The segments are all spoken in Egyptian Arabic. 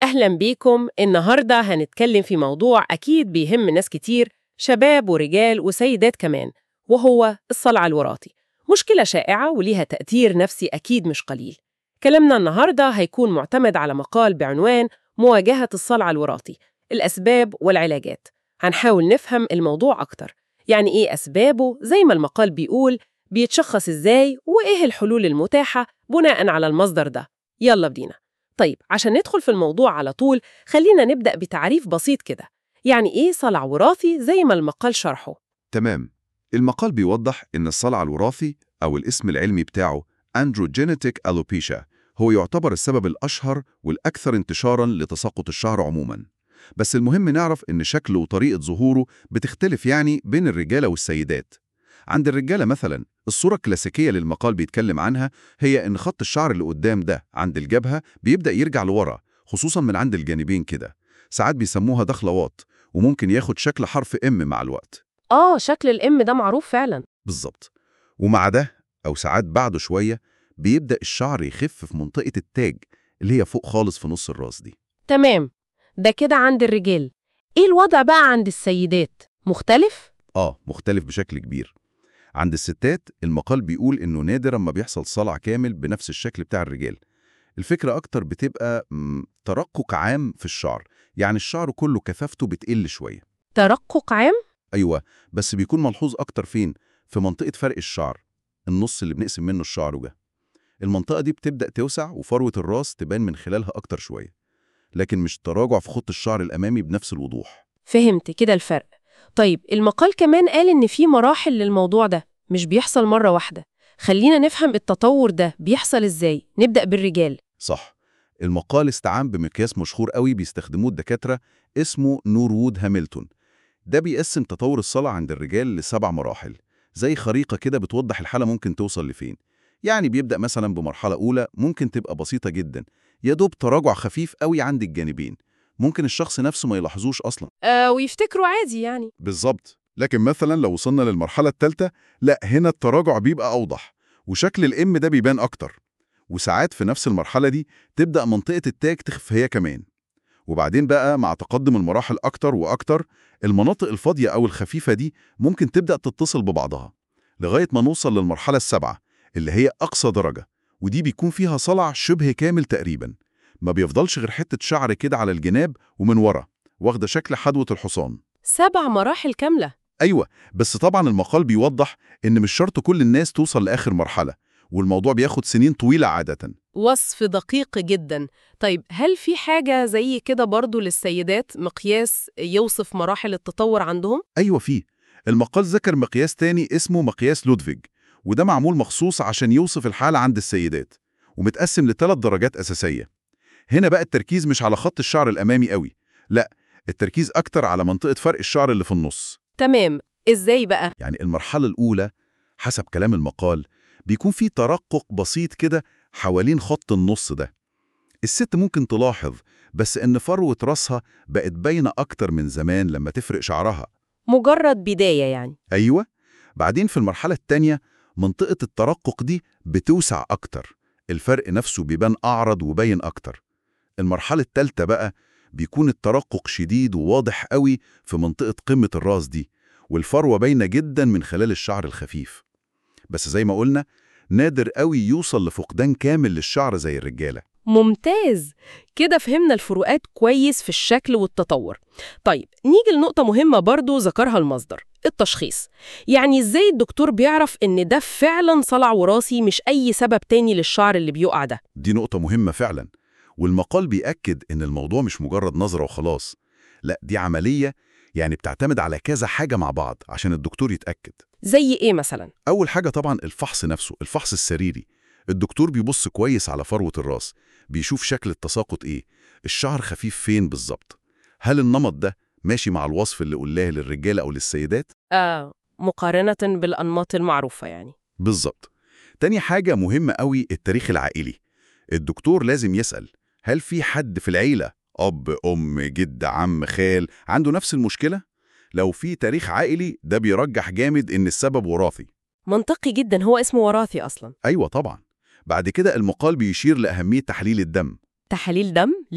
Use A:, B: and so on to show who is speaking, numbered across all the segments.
A: أهلا بيكم النهاردة هنتكلم في موضوع أكيد بيهم ناس كتير شباب ورجال وسيدات كمان وهو الصلع الوراثي مشكلة شائعة وليها تأثير نفسي أكيد مش قليل كلامنا النهاردة هيكون معتمد على مقال بعنوان مواجهة الصلع الوراثي الأسباب والعلاجات هنحاول نفهم الموضوع أكتر يعني إيه أسبابه زي ما المقال بيقول بيتشخص إزاي وإيه الحلول المتاحة بناء على المصدر ده يلا بدينا طيب عشان ندخل في الموضوع على طول خلينا نبدأ بتعريف بسيط كده يعني إيه صلع وراثي زي ما المقال شرحه
B: تمام المقال بيوضح إن الصلع الوراثي أو الاسم العلمي بتاعه androgenetic alopecia هو يعتبر السبب الأشهر والأكثر انتشاراً لتساقط الشعر عموماً بس المهم نعرف إن شكله وطريقة ظهوره بتختلف يعني بين الرجالة والسيدات عند الرجالة مثلاً الصورة الكلاسيكية للمقال بيتكلم عنها هي إن خط الشعر اللي قدام ده عند الجبهة بيبدأ يرجع لورا خصوصاً من عند الجانبين كده ساعات بيسموها دخلوات وممكن ياخد شكل حرف M مع الوقت
A: آه شكل الإم ده معروف فعلا
B: بالظبط ومع ده أو ساعات بعده شوية بيبدأ الشعر يخف في منطقة التاج اللي هي فوق خالص في نص الراس دي
A: تمام ده كده عند الرجال إيه الوضع بقى عند السيدات مختلف؟
B: آه مختلف بشكل كبير عند الستات المقال بيقول إنه نادرا ما بيحصل صلع كامل بنفس الشكل بتاع الرجال الفكرة أكتر بتبقى مم، ترقق عام في الشعر يعني الشعر كله كثافته بتقل شوية
A: ترقق عام؟
B: أيوة بس بيكون ملحوظ أكتر فين؟ في منطقة فرق الشعر النص اللي بنقسم منه الشعر ده المنطقة دي بتبدأ توسع وفروة الراس تبان من خلالها أكتر شوية لكن مش تراجع في خط الشعر الأمامي بنفس الوضوح
A: فهمت كده الفرق طيب المقال كمان قال إن في مراحل للموضوع ده مش بيحصل مرة واحدة خلينا نفهم التطور ده بيحصل إزاي نبدأ بالرجال
B: صح المقال استعان بمقياس مشهور قوي بيستخدموه الدكاترة اسمه نورود هامilton ده بيقسم تطور الصلع عند الرجال لسبع مراحل زي خريطة كده بتوضح الحالة ممكن توصل لفين يعني بيبدأ مثلا بمرحلة أولى ممكن تبقى بسيطة جدا يا دوب تراجع خفيف قوي عند الجانبين ممكن الشخص نفسه ما يلاحظوش أصلا
A: آه ويفتكروا عادي يعني
B: بالظبط لكن مثلا لو وصلنا للمرحلة الثالثة لا هنا التراجع بيبقى أوضح وشكل الإم ده بيبان أكتر وساعات في نفس المرحلة دي تبدأ منطقة التاج تخف هي كمان وبعدين بقى مع تقدم المراحل أكتر وأكتر المناطق الفاضية أو الخفيفة دي ممكن تبدأ تتصل ببعضها لغاية ما نوصل للمرحلة السابعة اللي هي أقصى درجة ودي بيكون فيها صلع شبه كامل تقريبا ما بيفضلش غير حتة شعر كده على الجناب ومن ورا واخدة شكل حدوة الحصان
A: سبع مراحل كاملة
B: أيوة بس طبعا المقال بيوضح إن مش شرط كل الناس توصل لآخر مرحلة والموضوع بياخد سنين طويلة عادة
A: وصف دقيق جدا طيب هل في حاجة زي كده برضو للسيدات مقياس يوصف مراحل التطور عندهم؟
B: أيوة فيه المقال ذكر مقياس تاني اسمه مقياس لودفيج وده معمول مخصوص عشان يوصف الحالة عند السيدات ومتقسم لثلاث درجات أساسية هنا بقى التركيز مش على خط الشعر الأمامي قوي لا التركيز أكتر على منطقة فرق الشعر اللي في النص
A: تمام إزاي بقى؟
B: يعني المرحلة الأولى حسب كلام المقال بيكون في ترقق بسيط كده حوالين خط النص ده الست ممكن تلاحظ بس إن فروة راسها بقت باينة أكتر من زمان لما تفرق شعرها
A: مجرد بداية يعني
B: أيوة بعدين في المرحلة التانية منطقة الترقق دي بتوسع أكتر الفرق نفسه بيبان أعرض وباين أكتر المرحلة التالتة بقى بيكون الترقق شديد وواضح قوي في منطقة قمة الراس دي والفروة باينة جدا من خلال الشعر الخفيف بس زي ما قلنا نادر قوي يوصل لفقدان كامل للشعر زي الرجالة
A: ممتاز كده فهمنا الفروقات كويس في الشكل والتطور طيب نيجي لنقطة مهمة برضو ذكرها المصدر التشخيص يعني ازاي الدكتور بيعرف ان ده فعلا صلع وراثي مش اي سبب تاني للشعر اللي بيقع ده
B: دي نقطة مهمة فعلا والمقال بيأكد إن الموضوع مش مجرد نظرة وخلاص لا دي عملية يعني بتعتمد على كذا حاجة مع بعض عشان الدكتور يتأكد
A: زي ايه مثلا
B: أول حاجة طبعا الفحص نفسه الفحص السريري الدكتور بيبص كويس على فروة الراس بيشوف شكل التساقط إيه الشعر خفيف فين بالظبط هل النمط ده ماشي مع الوصف اللي قلناه للرجالة أو للسيدات
A: آه مقارنة بالأنماط المعروفة يعني
B: بالظبط تاني حاجة مهمة قوي التاريخ العائلي الدكتور لازم يسأل هل في حد في العيلة أب أم جد عم خال عنده نفس المشكلة؟ لو في تاريخ عائلي ده بيرجح جامد إن السبب وراثي
A: منطقي جدا هو اسمه وراثي أصلا
B: أيوة طبعا بعد كده المقال بيشير لأهمية تحليل الدم
A: تحاليل دم ليه؟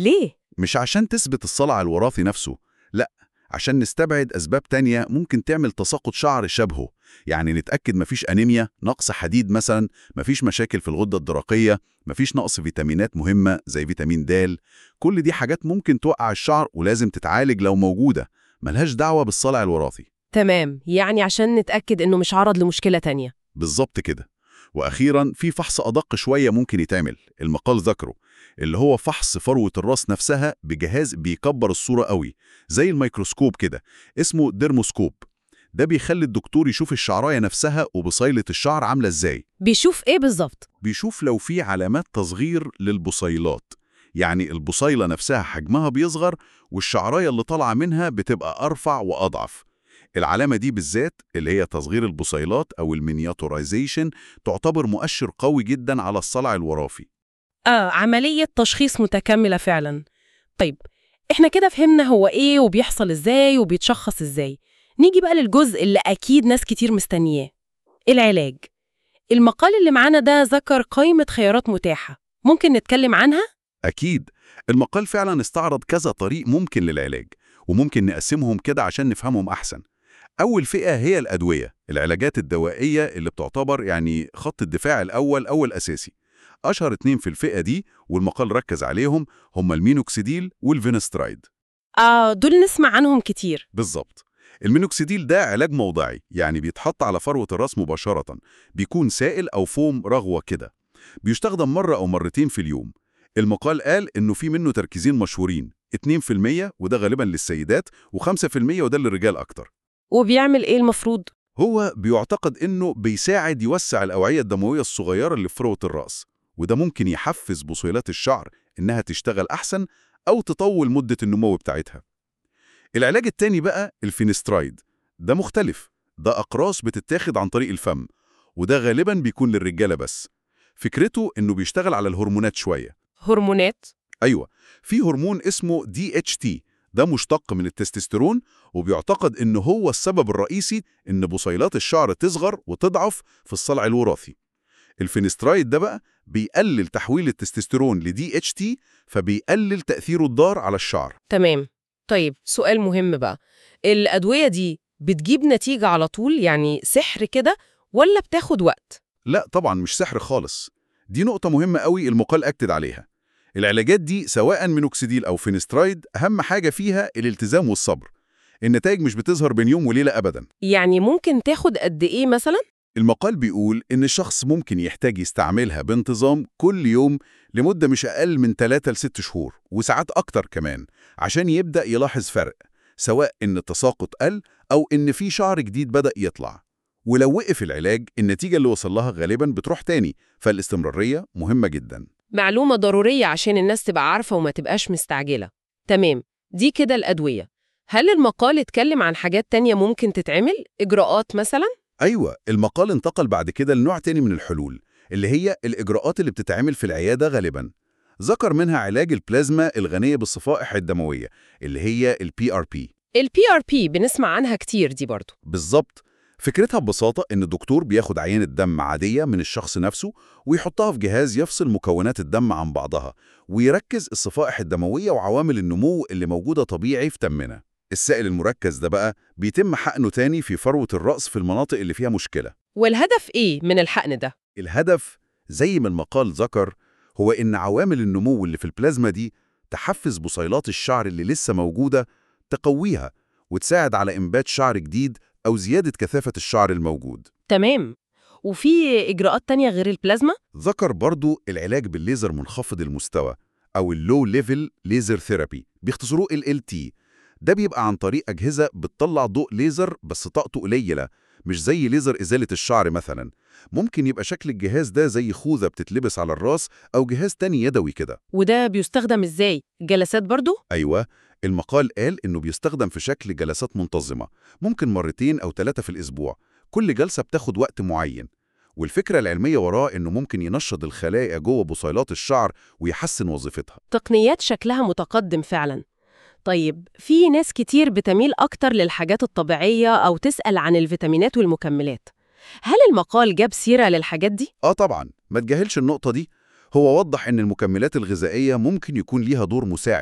B: مش عشان تثبت الصلع الوراثي نفسه لا عشان نستبعد أسباب تانية ممكن تعمل تساقط شعر شبهه يعني نتأكد مفيش أنيميا نقص حديد مثلا مفيش مشاكل في الغدة الدرقية مفيش نقص فيتامينات مهمة زي فيتامين د كل دي حاجات ممكن توقع الشعر ولازم تتعالج لو موجودة ملهاش دعوة بالصلع الوراثي
A: تمام يعني عشان نتأكد إنه مش عرض لمشكلة تانية
B: بالظبط كده وأخيرا في فحص أدق شوية ممكن يتعمل المقال ذكره اللي هو فحص فروة الراس نفسها بجهاز بيكبر الصورة قوي زي الميكروسكوب كده اسمه ديرموسكوب ده بيخلي الدكتور يشوف الشعراية نفسها وبصيلة الشعر عاملة ازاي
A: بيشوف إيه بالظبط؟
B: بيشوف لو في علامات تصغير للبصيلات يعني البصيلة نفسها حجمها بيصغر والشعراية اللي طالعة منها بتبقى أرفع وأضعف العلامة دي بالذات اللي هي تصغير البصيلات أو المينياتورايزيشن تعتبر مؤشر قوي جدا على الصلع الوراثي
A: آه عملية تشخيص متكاملة فعلا طيب إحنا كده فهمنا هو إيه وبيحصل إزاي وبيتشخص إزاي نيجي بقى للجزء اللي أكيد ناس كتير مستنياه العلاج المقال اللي معانا ده ذكر قائمة خيارات متاحة ممكن نتكلم عنها؟
B: أكيد المقال فعلا استعرض كذا طريق ممكن للعلاج وممكن نقسمهم كده عشان نفهمهم أحسن أول فئة هي الأدوية العلاجات الدوائية اللي بتعتبر يعني خط الدفاع الأول أو الأساسي أشهر اتنين في الفئة دي والمقال ركز عليهم هما المينوكسيديل والفينسترايد
A: آه دول نسمع عنهم كتير
B: بالظبط المينوكسيديل ده علاج موضعي يعني بيتحط على فروة الراس مباشرة بيكون سائل أو فوم رغوة كده بيستخدم مرة أو مرتين في اليوم المقال قال إنه في منه تركيزين مشهورين 2% وده غالبا للسيدات و5% وده للرجال أكتر
A: وبيعمل إيه المفروض؟
B: هو بيعتقد إنه بيساعد يوسع الأوعية الدموية الصغيرة اللي في فروة الرأس وده ممكن يحفز بصيلات الشعر إنها تشتغل أحسن أو تطول مدة النمو بتاعتها العلاج التاني بقى الفينسترايد ده مختلف ده أقراص بتتاخد عن طريق الفم وده غالبا بيكون للرجالة بس فكرته إنه بيشتغل على الهرمونات شوية
A: هرمونات
B: أيوة في هرمون اسمه DHT ده مشتق من التستوستيرون وبيعتقد إنه هو السبب الرئيسي إن بصيلات الشعر تصغر وتضعف في الصلع الوراثي الفينسترايد ده بقى بيقلل تحويل التستوستيرون ل DHT فبيقلل تأثيره الضار على الشعر
A: تمام طيب سؤال مهم بقى الأدوية دي بتجيب نتيجة على طول يعني سحر كده ولا بتاخد وقت؟
B: لا طبعا مش سحر خالص دي نقطة مهمة قوي المقال أكد عليها العلاجات دي سواء مينوكسيديل أو فينسترايد أهم حاجة فيها الالتزام والصبر النتائج مش بتظهر بين يوم وليلة أبدا
A: يعني ممكن تاخد قد إيه مثلا؟
B: المقال بيقول إن الشخص ممكن يحتاج يستعملها بانتظام كل يوم لمدة مش أقل من 3 ل 6 شهور وساعات أكتر كمان عشان يبدأ يلاحظ فرق سواء إن التساقط قل أو إن في شعر جديد بدأ يطلع ولو وقف العلاج النتيجة اللي وصل لها غالبا بتروح تاني فالاستمرارية مهمة جدا
A: معلومة ضرورية عشان الناس تبقى عارفة وما تبقاش مستعجلة تمام دي كده الأدوية هل المقال اتكلم عن حاجات تانية ممكن تتعمل؟ إجراءات مثلا؟
B: أيوة المقال انتقل بعد كده لنوع تاني من الحلول اللي هي الإجراءات اللي بتتعمل في العيادة غالبا ذكر منها علاج البلازما الغنية بالصفائح الدموية اللي هي ال PRP
A: ال PRP بنسمع عنها كتير دي برضو
B: بالظبط فكرتها ببساطة إن الدكتور بياخد عينة دم عادية من الشخص نفسه ويحطها في جهاز يفصل مكونات الدم عن بعضها ويركز الصفائح الدموية وعوامل النمو اللي موجودة طبيعي في دمنا السائل المركز ده بقى بيتم حقنه تاني في فروة الرأس في المناطق اللي فيها مشكلة
A: والهدف إيه من الحقن ده؟
B: الهدف زي ما المقال ذكر هو إن عوامل النمو اللي في البلازما دي تحفز بصيلات الشعر اللي لسه موجودة تقويها وتساعد على إنبات شعر جديد أو زيادة كثافة الشعر الموجود
A: تمام وفي إجراءات تانية غير البلازما؟
B: ذكر برضو العلاج بالليزر منخفض المستوى أو اللو ليفل ليزر ثيرابي بيختصروه ال LT ده بيبقى عن طريق أجهزة بتطلع ضوء ليزر بس طاقته قليلة مش زي ليزر إزالة الشعر مثلا ممكن يبقى شكل الجهاز ده زي خوذة بتتلبس على الراس أو جهاز تاني يدوي كده
A: وده بيستخدم إزاي؟ جلسات برضو؟
B: أيوة المقال قال إنه بيستخدم في شكل جلسات منتظمة ممكن مرتين أو ثلاثة في الأسبوع كل جلسة بتاخد وقت معين والفكرة العلمية وراه إنه ممكن ينشط الخلايا جوه بصيلات الشعر ويحسن وظيفتها
A: تقنيات شكلها متقدم فعلا طيب في ناس كتير بتميل أكتر للحاجات الطبيعية أو تسأل عن الفيتامينات والمكملات هل المقال جاب سيرة للحاجات دي؟
B: آه طبعا ما تجاهلش النقطة دي هو وضح إن المكملات الغذائية ممكن يكون ليها دور مساعد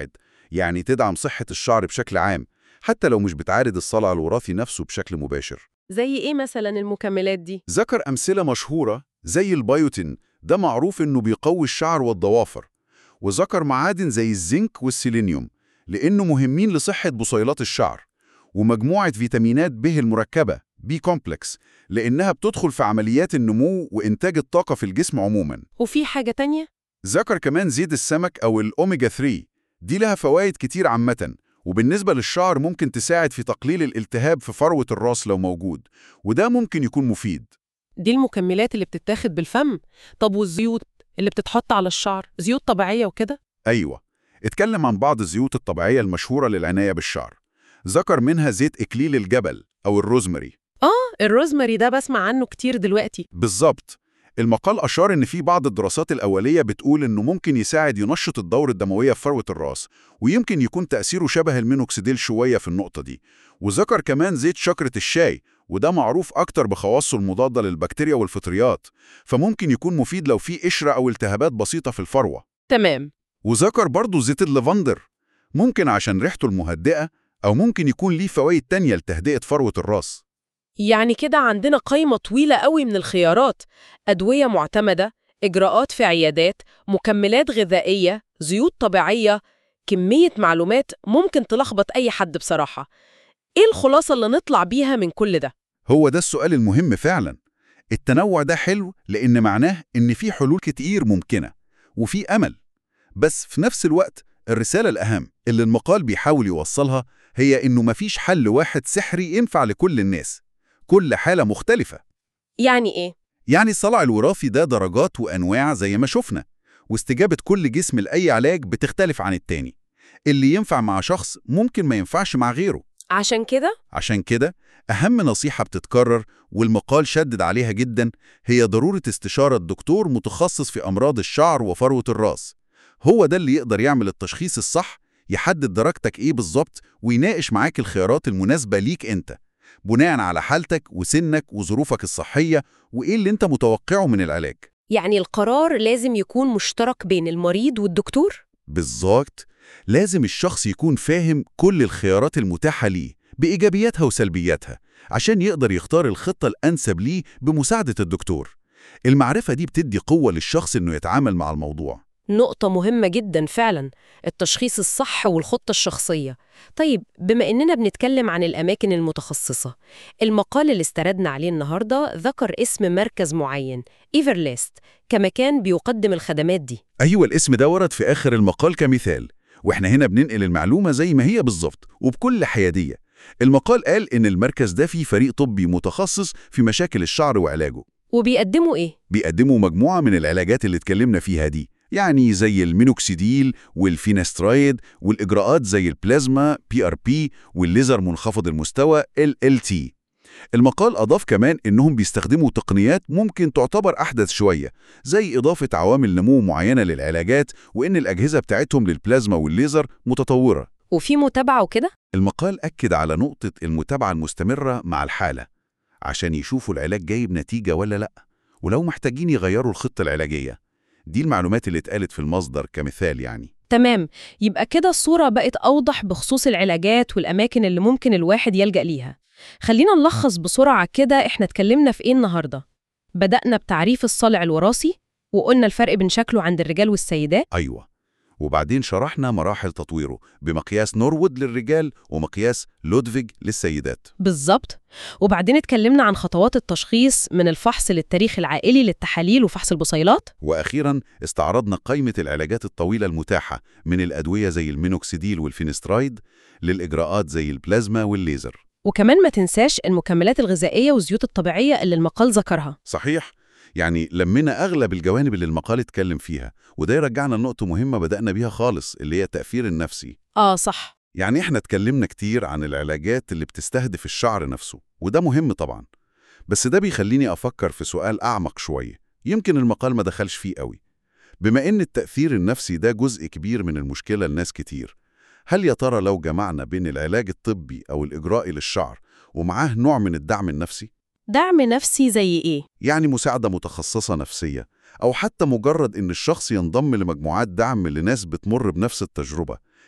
B: يعني تدعم صحة الشعر بشكل عام حتى لو مش بتعارض الصلع الوراثي نفسه بشكل مباشر
A: زي إيه مثلا المكملات دي؟
B: ذكر أمثلة مشهورة زي البيوتين ده معروف إنه بيقوي الشعر والضوافر وذكر معادن زي الزنك والسيلينيوم لأنه مهمين لصحة بصيلات الشعر ومجموعة فيتامينات ب المركبة بي كومبلكس لأنها بتدخل في عمليات النمو وإنتاج الطاقة في الجسم عموماً
A: وفي حاجة تانية؟
B: ذكر كمان زيت السمك أو الأوميجا 3 دي لها فوائد كتير عامة وبالنسبة للشعر ممكن تساعد في تقليل الالتهاب في فروة الراس لو موجود وده ممكن يكون مفيد
A: دي المكملات اللي بتتاخد بالفم طب والزيوت اللي بتتحط على الشعر زيوت طبيعية وكده؟
B: أيوة اتكلم عن بعض الزيوت الطبيعية المشهورة للعناية بالشعر ذكر منها زيت إكليل الجبل أو الروزماري
A: الروزماري ده بسمع عنه كتير دلوقتي
B: بالظبط المقال أشار إن في بعض الدراسات الأولية بتقول إنه ممكن يساعد ينشط الدورة الدموية في فروة الراس ويمكن يكون تأثيره شبه المينوكسيديل شوية في النقطة دي وذكر كمان زيت شجرة الشاي وده معروف أكتر بخواصه المضادة للبكتيريا والفطريات فممكن يكون مفيد لو في قشرة أو التهابات بسيطة في الفروة
A: تمام
B: وذكر برضه زيت اللافندر ممكن عشان ريحته المهدئة أو ممكن يكون ليه فوائد تانية لتهدئة فروة الراس
A: يعني كده عندنا قائمة طويلة قوي من الخيارات أدوية معتمدة إجراءات في عيادات مكملات غذائية زيوت طبيعية كمية معلومات ممكن تلخبط أي حد بصراحة إيه الخلاصة اللي نطلع بيها من كل ده؟
B: هو ده السؤال المهم فعلا التنوع ده حلو لأن معناه إن في حلول كتير ممكنة وفي أمل بس في نفس الوقت الرسالة الأهم اللي المقال بيحاول يوصلها هي إنه مفيش حل واحد سحري ينفع لكل الناس كل حالة مختلفة
A: يعني إيه؟
B: يعني الصلع الوراثي ده درجات وأنواع زي ما شفنا واستجابة كل جسم لأي علاج بتختلف عن التاني اللي ينفع مع شخص ممكن ما ينفعش مع غيره
A: عشان كده
B: عشان كده أهم نصيحة بتتكرر والمقال شدد عليها جدا هي ضرورة استشارة دكتور متخصص في أمراض الشعر وفروة الراس هو ده اللي يقدر يعمل التشخيص الصح يحدد درجتك إيه بالظبط ويناقش معاك الخيارات المناسبة ليك أنت بناء على حالتك وسنك وظروفك الصحية وإيه اللي أنت متوقعه من العلاج
A: يعني القرار لازم يكون مشترك بين المريض والدكتور؟
B: بالظبط لازم الشخص يكون فاهم كل الخيارات المتاحة ليه بإيجابياتها وسلبياتها عشان يقدر يختار الخطة الأنسب ليه بمساعدة الدكتور المعرفة دي بتدي قوة للشخص إنه يتعامل مع الموضوع
A: نقطة مهمة جدا فعلا التشخيص الصح والخطة الشخصية طيب بما إننا بنتكلم عن الأماكن المتخصصة المقال اللي استردنا عليه النهاردة ذكر اسم مركز معين إيفرليست كمكان بيقدم الخدمات دي
B: أيوة الاسم ده ورد في آخر المقال كمثال وإحنا هنا بننقل المعلومة زي ما هي بالظبط وبكل حيادية المقال قال إن المركز ده فيه فريق طبي متخصص في مشاكل الشعر وعلاجه
A: وبيقدموا إيه؟
B: بيقدموا مجموعة من العلاجات اللي اتكلمنا فيها دي يعني زي المينوكسيديل والفينسترايد والإجراءات زي البلازما PRP والليزر منخفض المستوى LLT المقال أضاف كمان إنهم بيستخدموا تقنيات ممكن تعتبر أحدث شوية زي إضافة عوامل نمو معينة للعلاجات وإن الأجهزة بتاعتهم للبلازما والليزر متطورة
A: وفي متابعة وكده؟
B: المقال أكد على نقطة المتابعة المستمرة مع الحالة عشان يشوفوا العلاج جايب نتيجة ولا لأ ولو محتاجين يغيروا الخطة العلاجية دي المعلومات اللي اتقالت في المصدر كمثال يعني
A: تمام يبقى كده الصورة بقت أوضح بخصوص العلاجات والأماكن اللي ممكن الواحد يلجأ ليها خلينا نلخص بسرعة كده إحنا اتكلمنا في إيه النهاردة بدأنا بتعريف الصلع الوراثي وقلنا الفرق بين شكله عند الرجال والسيدات
B: أيوة وبعدين شرحنا مراحل تطويره بمقياس نوروود للرجال ومقياس لودفيج للسيدات
A: بالظبط وبعدين اتكلمنا عن خطوات التشخيص من الفحص للتاريخ العائلي للتحاليل وفحص البصيلات
B: وأخيرا استعرضنا قائمة العلاجات الطويلة المتاحة من الأدوية زي المينوكسيديل والفينسترايد للإجراءات زي البلازما والليزر
A: وكمان ما تنساش المكملات الغذائية والزيوت الطبيعية اللي المقال ذكرها
B: صحيح يعني لمينا أغلب الجوانب اللي المقال اتكلم فيها وده يرجعنا لنقطة مهمة بدأنا بيها خالص اللي هي التأثير النفسي
A: آه صح
B: يعني احنا اتكلمنا كتير عن العلاجات اللي بتستهدف الشعر نفسه وده مهم طبعا بس ده بيخليني أفكر في سؤال أعمق شوية يمكن المقال ما دخلش فيه قوي بما إن التأثير النفسي ده جزء كبير من المشكلة لناس كتير هل يا ترى لو جمعنا بين العلاج الطبي أو الإجرائي للشعر ومعاه نوع من الدعم النفسي
A: دعم نفسي زي إيه؟
B: يعني مساعدة متخصصة نفسية أو حتى مجرد إن الشخص ينضم لمجموعات دعم لناس بتمر بنفس التجربة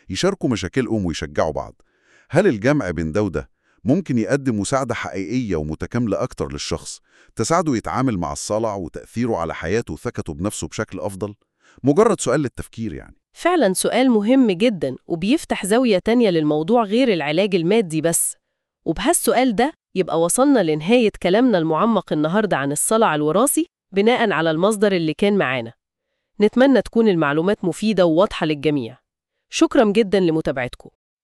C: يشاركوا مشاكلهم ويشجعوا بعض هل الجمع بين ده وده ممكن يقدم مساعدة حقيقية ومتكاملة أكتر للشخص تساعده يتعامل مع الصلع وتأثيره على حياته وثقته بنفسه بشكل أفضل؟ مجرد سؤال للتفكير يعني
A: فعلا سؤال مهم جدا وبيفتح زاوية تانية للموضوع غير العلاج المادي بس وبهالسؤال ده يبقى وصلنا لنهاية كلامنا المعمق النهاردة عن الصلع الوراثي بناء على المصدر اللي كان معانا نتمنى تكون المعلومات مفيدة وواضحة للجميع شكرا جدا لمتابعتكم